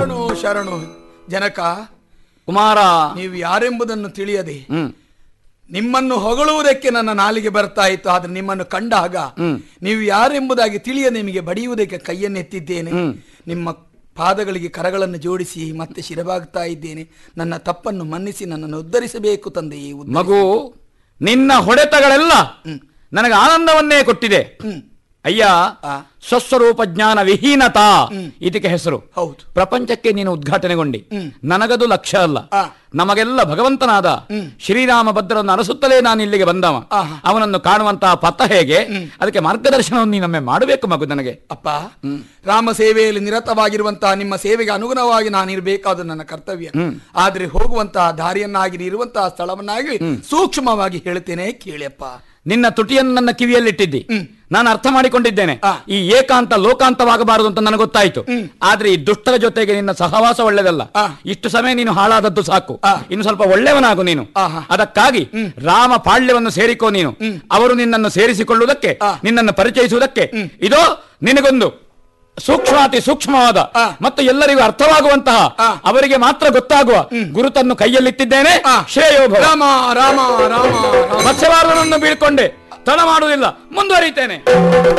ಶರಣು ಶರಣು ಜನಕ ಕುಮಾರ ನೀವು ಯಾರೆಂಬುದನ್ನು ತಿಳಿಯದೆ ಹ್ಮ್ ನಿಮ್ಮನ್ನು ಹೊಗಳುವುದಕ್ಕೆ ನನ್ನ ನಾಲಿಗೆ ಬರ್ತಾ ಇತ್ತು ಆದ್ರೆ ನಿಮ್ಮನ್ನು ಕಂಡಾಗ ನೀವು ಯಾರೆಂಬುದಾಗಿ ತಿಳಿಯದೆ ನಿಮಗೆ ಬಡಿಯುವುದಕ್ಕೆ ಕೈಯನ್ನೆತ್ತಿದ್ದೇನೆ ನಿಮ್ಮ ಪಾದಗಳಿಗೆ ಕರಗಳನ್ನು ಜೋಡಿಸಿ ಮತ್ತೆ ಶಿರಬಾಗ್ತಾ ಇದ್ದೇನೆ ನನ್ನ ತಪ್ಪನ್ನು ಮನ್ನಿಸಿ ನನ್ನನ್ನು ಉದ್ಧರಿಸಬೇಕು ತಂದೆಯೇ ಉದ್ದ- ಮಗು ನಿನ್ನ ಹೊಡೆತಗಳೆಲ್ಲ ನನಗೆ ಆನಂದವನ್ನೇ ಕೊಟ್ಟಿದೆ ಹ್ಮ್. ಅಯ್ಯ ಆ. ಸ್ವಸ್ವರೂಪ ಜ್ಞಾನ ವಿಹೀನತಾ ಇದಕ್ಕೆ ಹೆಸರು ಹೌದು ಪ್ರಪಂಚಕ್ಕೆ ನೀನು ಉದ್ಘಾಟನೆಗೊಂಡಿ ನನಗದು ಲಕ್ಷ್ಯ ಅಲ್ಲ ಆ. ನಮಗೆಲ್ಲ ಭಗವಂತನಾದ ಶ್ರೀರಾಮ ಭದ್ರನ್ನು ಅರಸುತ್ತಲೇ ನಾನು ಇಲ್ಲಿಗೆ ಬಂದವ ಆಹಾ. ಅವನನ್ನು ಕಾಣುವಂತಹ ಪಥ ಹೇಗೆ ಅದಕ್ಕೆ ಮಾರ್ಗದರ್ಶನವನ್ನು ನೀನೊಮ್ಮೆ ಮಾಡಬೇಕು ಮಗು ನನಗೆ ಅಪ್ಪ ರಾಮ ಸೇವೆಯಲ್ಲಿ ನಿರತವಾಗಿರುವಂತಹ ನಿಮ್ಮ ಸೇವೆಗೆ ಅನುಗುಣವಾಗಿ ನಾನಿರಬೇಕಾದ ನನ್ನ ಕರ್ತವ್ಯ ಆದ್ರೆ ಹೋಗುವಂತಹ ದಾರಿಯನ್ನಾಗಿ ಇರುವಂತಹ ಸ್ಥಳವನ್ನಾಗಿ ಸೂಕ್ಷ್ಮವಾಗಿ ಹೇಳ್ತೇನೆ ಕೇಳಿಯಪ್ಪ ನಿನ್ನ ತುಟಿಯನ್ನು ನನ್ನ ಕಿವಿಯಲ್ಲಿಟ್ಟಿದ್ದಿ ನಾನು ಅರ್ಥ ಮಾಡಿಕೊಂಡಿದ್ದೇನೆ ಆ. ಈ ಏಕಾಂತ ಲೋಕಾಂತವಾಗಬಾರದು ಅಂತ ನನಗೆ ಗೊತ್ತಾಯ್ತು ಆದ್ರೆ ಈ ದುಷ್ಟರ ಜೊತೆಗೆ ನಿನ್ನ ಸಹವಾಸ ಒಳ್ಳೆದಲ್ಲ ಆ. ಇಷ್ಟು ಸಮಯ ನೀನು ಹಾಳಾದದ್ದು ಸಾಕು ಆ. ಇನ್ನು ಸ್ವಲ್ಪ ಒಳ್ಳೆಯವನಾಗು ನೀನು ಆಹಾ. ಅದಕ್ಕಾಗಿ ರಾಮ ಪಾಳ್ಯವನ್ನು ಸೇರಿಕೋ ನೀನು ಅವರು ನಿನ್ನನ್ನು ಸೇರಿಸಿಕೊಳ್ಳುವುದಕ್ಕೆ ಆ. ನಿನ್ನನ್ನು ಪರಿಚಯಿಸುವುದಕ್ಕೆ ಇದೋ ನಿನಗೊಂದು ಸೂಕ್ಷ್ಮಾತಿ ಸೂಕ್ಷ್ಮವಾದ ಆ. ಮತ್ತು ಎಲ್ಲರಿಗೂ ಅರ್ಥವಾಗುವಂತಹ ಆ. ಅವರಿಗೆ ಮಾತ್ರ ಗೊತ್ತಾಗುವ ಗುರುತನ್ನು ಕೈಯಲ್ಲಿಟ್ಟಿದ್ದೇನೆ ಆ. ಶ್ರೇಯೋಭವ ರಾಮ ರಾಮ ರಾಮ ರಾಮ ಮತ್ಸ್ಯವಾರನನ್ನು ಬೀಳ್ಕೊಂಡೆ ತಡ ಮಾಡುವುದಿಲ್ಲ ಮುಂದುವರಿತೇನೆ